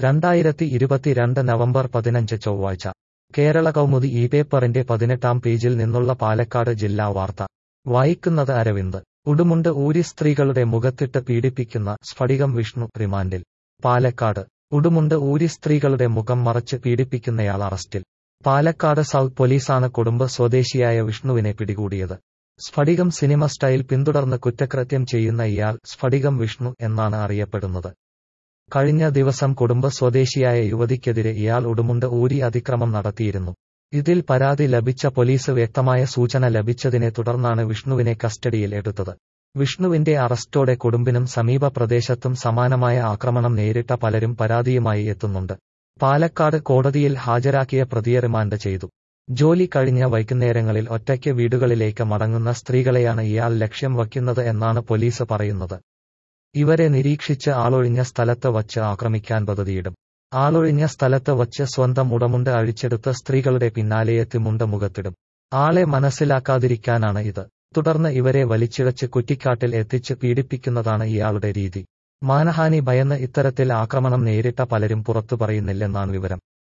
രണ്ടായിരത്തി ഇരുപത്തിരണ്ട് നവംബർ പതിനഞ്ച് ചൊവ്വാഴ്ച കേരള കൗമുദി ഈ പേപ്പറിന്റെ പതിനെട്ടാം പേജിൽ നിന്നുള്ള പാലക്കാട് ജില്ലാ വാർത്ത വായിക്കുന്നത് അരവിന്ദ് ഉടുമുണ്ട് ഊരി സ്ത്രീകളുടെ മുഖത്തിട്ട് പീഡിപ്പിക്കുന്ന സ്ഫടികം വിഷ്ണു റിമാൻഡിൽ പാലക്കാട് ഉടുമുണ്ട് ഊരി സ്ത്രീകളുടെ മുഖം മറച്ച് പീഡിപ്പിക്കുന്നയാൾ അറസ്റ്റിൽ പാലക്കാട് സൗത്ത് പോലീസാണ് കുടുംബ സ്വദേശിയായ വിഷ്ണുവിനെ പിടികൂടിയത് സ്ഫടികം സിനിമ സ്റ്റൈൽ പിന്തുടർന്ന് കുറ്റകൃത്യം ചെയ്യുന്ന ഇയാൾ സ്ഫടികം വിഷ്ണു എന്നാണ് അറിയപ്പെടുന്നത് കഴിഞ്ഞ ദിവസം കുടുംബ സ്വദേശിയായ യുവതിക്കെതിരെ ഇയാൾ ഉടുമുണ്ട് ഊരി അതിക്രമം നടത്തിയിരുന്നു ഇതിൽ പരാതി ലഭിച്ച പോലീസ് വ്യക്തമായ സൂചന ലഭിച്ചതിനെ തുടർന്നാണ് വിഷ്ണുവിനെ കസ്റ്റഡിയിൽ എടുത്തത് വിഷ്ണുവിന്റെ അറസ്റ്റോടെ കുടുംബിനും സമീപ പ്രദേശത്തും സമാനമായ ആക്രമണം നേരിട്ട പലരും പരാതിയുമായി എത്തുന്നുണ്ട് പാലക്കാട് കോടതിയിൽ ഹാജരാക്കിയ പ്രതിയെ റിമാൻഡ് ചെയ്തു ജോലി കഴിഞ്ഞ വൈകുന്നേരങ്ങളിൽ ഒറ്റയ്ക്ക് വീടുകളിലേക്ക് മടങ്ങുന്ന സ്ത്രീകളെയാണ് ഇയാൾ ലക്ഷ്യം വയ്ക്കുന്നത് എന്നാണ് പോലീസ് പറയുന്നത് ഇവരെ നിരീക്ഷിച്ച് ആളൊഴിഞ്ഞ സ്ഥലത്ത് വച്ച് ആക്രമിക്കാൻ പദ്ധതിയിടും ആളൊഴിഞ്ഞ സ്ഥലത്ത് വച്ച് സ്വന്തം ഉടമുണ്ട് അഴിച്ചെടുത്ത് സ്ത്രീകളുടെ പിന്നാലെയെത്തി മുണ്ട് മുഖത്തിടും ആളെ മനസ്സിലാക്കാതിരിക്കാനാണ് ഇത് തുടർന്ന് ഇവരെ വലിച്ചിഴച്ച് കുറ്റിക്കാട്ടിൽ എത്തിച്ച് പീഡിപ്പിക്കുന്നതാണ് ഇയാളുടെ രീതി മാനഹാനി ഭയന്ന് ഇത്തരത്തിൽ ആക്രമണം നേരിട്ട പലരും പുറത്തു പറയുന്നില്ലെന്നാണ് വിവരം